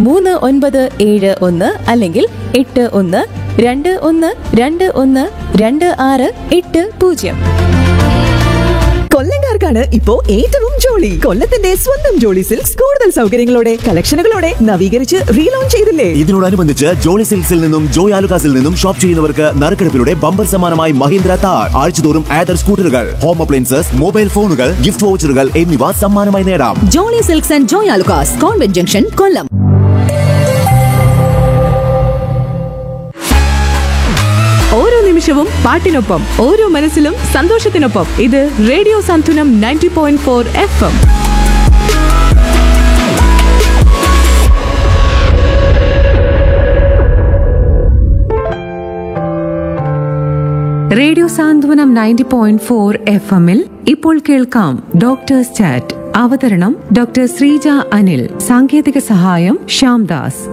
മൂന്ന് ഒൻപത് ഏഴ് ഒന്ന് അല്ലെങ്കിൽ എട്ട് ഒന്ന് രണ്ട് ഒന്ന് രണ്ട് ഒന്ന് രണ്ട് ആറ് എട്ട് പൂജ്യം കൊല്ലങ്കാർക്കാണ് ഇപ്പോ ഏറ്റവും ജോളി കൊല്ലത്തിന്റെ സ്വന്തം ജോളി സിൽക്സ് കൂടുതൽ സൗകര്യങ്ങളോടെ കളക്ഷനുകളോടെ നവീകരിച്ച് റീലോഞ്ച് ചെയ്തില്ലേ ഇതിനോടനുബന്ധിച്ച് ജോളി സിൽക്സിൽ നിന്നും ജോയ് ആലുകാസിൽ നിന്നും ഷോപ്പ് ചെയ്യുന്നവർക്ക് നറുക്കെടുപ്പിലൂടെ ബമ്പർ സമ്മാനമായി മഹീന്ദ്ര താർ ആഴ്ചതോറും ആദർ സ്കൂട്ടറുകൾ ഹോം അപ്ലയൻസസ് മൊബൈൽ ഫോണുകൾ ഗിഫ്റ്റ് വൗച്ചറുകൾ എന്നിവ സമ്മാനമായി നേടാം Jolly Silks and Joy Alukkas convent junction Kollam ഓരോ നിമിഷവും പാട്ടിനൊപ്പം ഓരോ മനസ്സിലും സന്തോഷത്തിനൊപ്പം ഇത് radio Santhwanam ninety point four F M radio Santhwanam ninety point four F എമ്മിൽ ഇപ്പോൾ കേൾക്കാം ഡോക്ടേഴ്സ് ചാറ്റ് അവതരണം ഡോക്ടർ ശ്രീജ അനിൽ സാങ്കേതിക സഹായം ശ്യാംദാസ്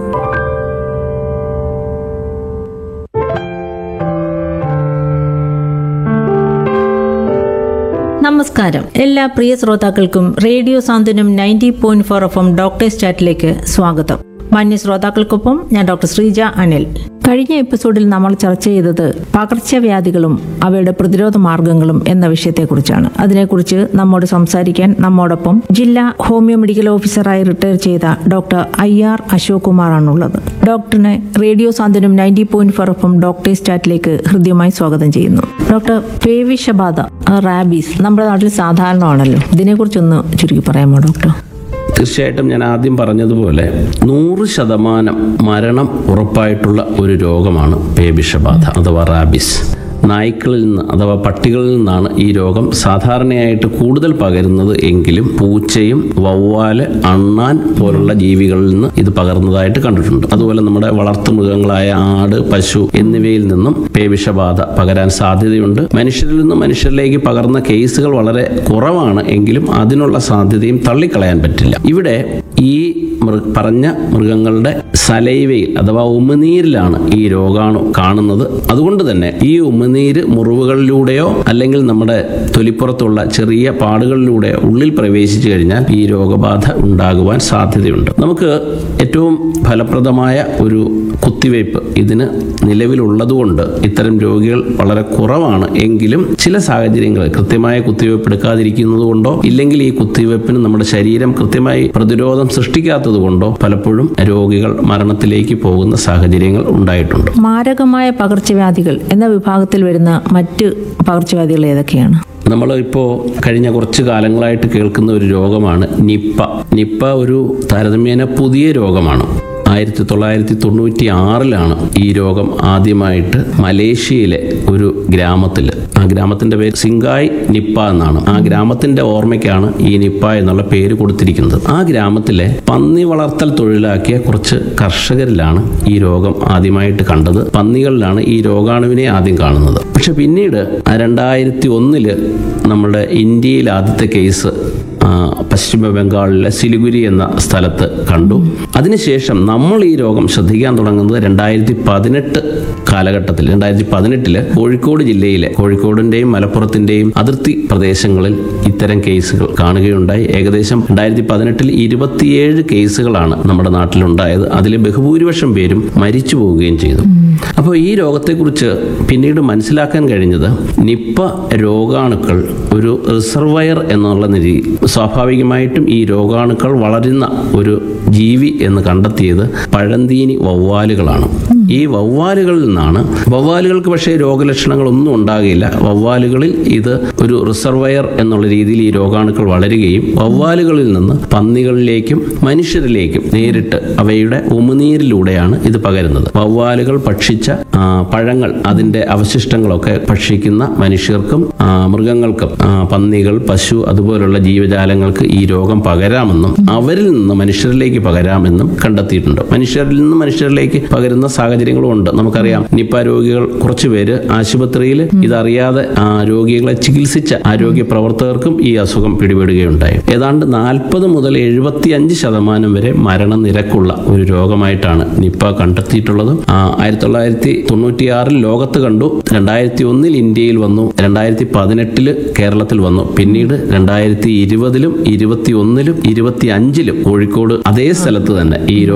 നമസ്കാരം എല്ലാ പ്രിയ ശ്രോതാക്കൾക്കും radio Santhwanam ninety point four F M doctors ചാറ്റിലേക്ക് സ്വാഗതം മാന്യ ശ്രോതാക്കൾക്കൊപ്പം ഞാൻ ഡോക്ടർ ശ്രീജ അനിൽ കഴിഞ്ഞ എപ്പിസോഡിൽ നമ്മൾ ചർച്ച ചെയ്തത് പകർച്ചവ്യാധികളും അവയുടെ പ്രതിരോധ മാർഗങ്ങളും എന്ന വിഷയത്തെക്കുറിച്ചാണ് അതിനെക്കുറിച്ച് നമ്മോട് സംസാരിക്കാൻ നമ്മോടൊപ്പം ജില്ലാ ഹോമിയോ മെഡിക്കൽ ഓഫീസറായി റിട്ടയർ ചെയ്ത ഡോക്ടർ ഐ ആർ അശോക് കുമാറാണുള്ളത് ഡോക്ടറിനെ radio Santhwanam ninety point four F M doctors ചാറ്റിലേക്ക് ഹൃദ്യമായി സ്വാഗതം ചെയ്യുന്നു ഡോക്ടർ പേവിഷബാധ റാബീസ് നമ്മുടെ നാട്ടിൽ സാധാരണമാണല്ലോ ഇതിനെക്കുറിച്ചൊന്ന് ചുരുക്കി പറയാമോ ഡോക്ടർ തീർച്ചയായിട്ടും ഞാൻ ആദ്യം പറഞ്ഞതുപോലെ നൂറ് ശതമാനം മരണം ഉറപ്പായിട്ടുള്ള ഒരു രോഗമാണ് പേവിഷബാധ അഥവാ റാബിസ് നായ്ക്കളിൽ നിന്ന് അഥവാ പട്ടികളിൽ നിന്നാണ് ഈ രോഗം സാധാരണയായിട്ട് കൂടുതൽ പകരുന്നത് എങ്കിലും പൂച്ചയും വവ്വാല് അണ്ണാൻ പോലുള്ള ജീവികളിൽ നിന്ന് ഇത് പകർന്നതായിട്ട് കണ്ടിട്ടുണ്ട് അതുപോലെ നമ്മുടെ വളർത്തു മൃഗങ്ങളായ ആട് പശു എന്നിവയിൽ നിന്നും പേവിഷബാധ പകരാൻ സാധ്യതയുണ്ട് മനുഷ്യരിൽ നിന്ന് മനുഷ്യരിലേക്ക് പകർന്ന കേസുകൾ വളരെ കുറവാണ് എങ്കിലും അതിനുള്ള സാധ്യതയും തള്ളിക്കളയാൻ പറ്റില്ല ഇവിടെ ഈ മൃ പറഞ്ഞ മൃഗങ്ങളുടെ സലൈവയിൽ അഥവാ ഉമിനീരിലാണ് ഈ രോഗാണു കാണുന്നത് അതുകൊണ്ട് തന്നെ ഈ ഉമിനീര് മുറിവുകളിലൂടെയോ അല്ലെങ്കിൽ നമ്മുടെ തൊലിപ്പുറത്തുള്ള ചെറിയ പാടുകളിലൂടെയോ ഉള്ളിൽ പ്രവേശിച്ചു കഴിഞ്ഞാൽ ഈ രോഗബാധ ഉണ്ടാകുവാൻ സാധ്യതയുണ്ട് നമുക്ക് ഏറ്റവും ഫലപ്രദമായ ഒരു കുത്തിവയ്പ് ഇതിന് നിലവിലുള്ളതുകൊണ്ട് ഇത്തരം രോഗികൾ വളരെ കുറവാണ് എങ്കിലും ചില സാഹചര്യങ്ങളിൽ കൃത്യമായ കുത്തിവയ്പ് എടുക്കാതിരിക്കുന്നത് കൊണ്ടോ ഇല്ലെങ്കിൽ ഈ കുത്തിവയ്പ്പിന് നമ്മുടെ ശരീരം കൃത്യമായി പ്രതിരോധം സൃഷ്ടിക്കാത്തത് കൊണ്ടോ പലപ്പോഴും രോഗികൾ മരണത്തിലേക്ക് പോകുന്ന സാഹചര്യങ്ങൾ ഉണ്ടായിട്ടുണ്ട് മാരകമായ പകർച്ചവ്യാധികൾ എന്ന വിഭാഗത്തിൽ വരുന്ന മറ്റ് പകർച്ചവ്യാധികൾ ഏതൊക്കെയാണ് നമ്മൾ ഇപ്പോൾ കഴിഞ്ഞ കുറച്ച് കാലങ്ങളായിട്ട് കേൾക്കുന്ന ഒരു രോഗമാണ് നിപ്പ നിപ്പ ഒരു താരതമ്യേന പുതിയ രോഗമാണ് ആയിരത്തി തൊള്ളായിരത്തി തൊണ്ണൂറ്റി ആറിലാണ് ഈ രോഗം ആദ്യമായിട്ട് മലേഷ്യയിലെ ഒരു ഗ്രാമത്തിൽ ആ ഗ്രാമത്തിന്റെ പേര് സിംഗായ് നിപ്പ എന്നാണ് ആ ഗ്രാമത്തിന്റെ ഓർമ്മയ്ക്കാണ് ഈ നിപ്പ എന്നുള്ള പേര് കൊടുത്തിരിക്കുന്നത് ആ ഗ്രാമത്തിലെ പന്നി വളർത്തൽ തൊഴിലാക്കിയ കുറച്ച് കർഷകരിലാണ് ഈ രോഗം ആദ്യമായിട്ട് കണ്ടത് പന്നികളിലാണ് ഈ രോഗാണുവിനെ ആദ്യം കാണുന്നത് പക്ഷെ പിന്നീട് രണ്ടായിരത്തി ഒന്നില് നമ്മുടെ ഇന്ത്യയിൽ ആദ്യത്തെ കേസ് ആ, പശ്ചിമ ബംഗാളിലെ സിലിഗുരി എന്ന സ്ഥലത്ത് കണ്ടു അതിനുശേഷം നമ്മൾ ഈ രോഗം ശ്രദ്ധിക്കാൻ തുടങ്ങുന്നത് രണ്ടായിരത്തി പതിനെട്ട് കാലഘട്ടത്തിൽ രണ്ടായിരത്തി പതിനെട്ടില് കോഴിക്കോട് ജില്ലയിലെ കോഴിക്കോടിന്റെയും മലപ്പുറത്തിന്റെയും അതിർത്തി പ്രദേശങ്ങളിൽ ഇത്തരം കേസുകൾ കാണുകയുണ്ടായി ഏകദേശം രണ്ടായിരത്തി പതിനെട്ടിൽ ഇരുപത്തിയേഴ് കേസുകളാണ് നമ്മുടെ നാട്ടിലുണ്ടായത് അതിൽ ബഹുഭൂരിപക്ഷം പേരും മരിച്ചു പോവുകയും ചെയ്തു അപ്പോൾ ഈ രോഗത്തെക്കുറിച്ച് പിന്നീട് മനസ്സിലാക്കാൻ കഴിഞ്ഞത് നിപ്പ രോഗാണുക്കൾ ഒരു റിസർവയർ എന്നുള്ള നിലയിൽ സ്വാഭാവികമായിട്ടും ഈ രോഗാണുക്കൾ വളരുന്ന ഒരു ജീവി എന്ന് കണ്ടെത്തിയത് പഴന്തീനി വവ്വാലുകളാണ് ഈ വവ്വാലുകളിൽ നിന്നാണ് വവ്വാലുകൾക്ക് പക്ഷേ രോഗലക്ഷണങ്ങളൊന്നും ഉണ്ടാകില്ല വവ്വാലുകളിൽ ഇത് ഒരു റിസർവയർ എന്നുള്ള രീതിയിൽ ഈ രോഗാണുക്കൾ വളരുകയും വവ്വാലുകളിൽ നിന്ന് പന്നികളിലേക്കും മനുഷ്യരിലേക്കും നേരിട്ട് അവയുടെ ഉമിനീരിലൂടെയാണ് ഇത് പകരുന്നത് വവ്വാലുകൾ ഭക്ഷിച്ച ആ, പഴങ്ങൾ അതിന്റെ അവശിഷ്ടങ്ങളൊക്കെ ഭക്ഷിക്കുന്ന മനുഷ്യർക്കും ആ, മൃഗങ്ങൾക്കും ആ, പന്നികൾ പശു അതുപോലുള്ള ജീവജാലങ്ങൾക്ക് ഈ രോഗം പകരാമെന്നും അവരിൽ നിന്ന് മനുഷ്യരിലേക്ക് പകരാമെന്നും കണ്ടെത്തിയിട്ടുണ്ട് മനുഷ്യരിൽ നിന്ന് മനുഷ്യരിലേക്ക് പകരുന്ന സാഹചര്യങ്ങളും ഉണ്ട് നമുക്കറിയാം നിപ്പ രോഗികൾ കുറച്ചുപേര് ആശുപത്രിയിൽ ഇതറിയാതെ ആ രോഗികളെ ചികിത്സിച്ച ആരോഗ്യ പ്രവർത്തകർക്കും ഈ അസുഖം പിടിപെടുകയുണ്ടായി ഏതാണ്ട് നാൽപ്പത് മുതൽ എഴുപത്തി അഞ്ച് ശതമാനം വരെ മരണനിരക്കുള്ള ഒരു രോഗമായിട്ടാണ് നിപ്പ കണ്ടെത്തിയിട്ടുള്ളത് ആ, ആയിരത്തി തൊള്ളായിരത്തി തൊണ്ണൂറ്റിയാറിൽ ലോകത്ത് കണ്ടു രണ്ടായിരത്തി ഒന്നിൽ ഇന്ത്യയിൽ വന്നു രണ്ടായിരത്തി പതിനെട്ടില് കേരളത്തിൽ വന്നു പിന്നീട് രണ്ടായിരത്തി ഇരുപതിലും ഇരുപത്തി ഒന്നിലും ഇരുപത്തി അഞ്ചിലും കോഴിക്കോട് അതേ സ്ഥലത്ത് തന്നെ ഈ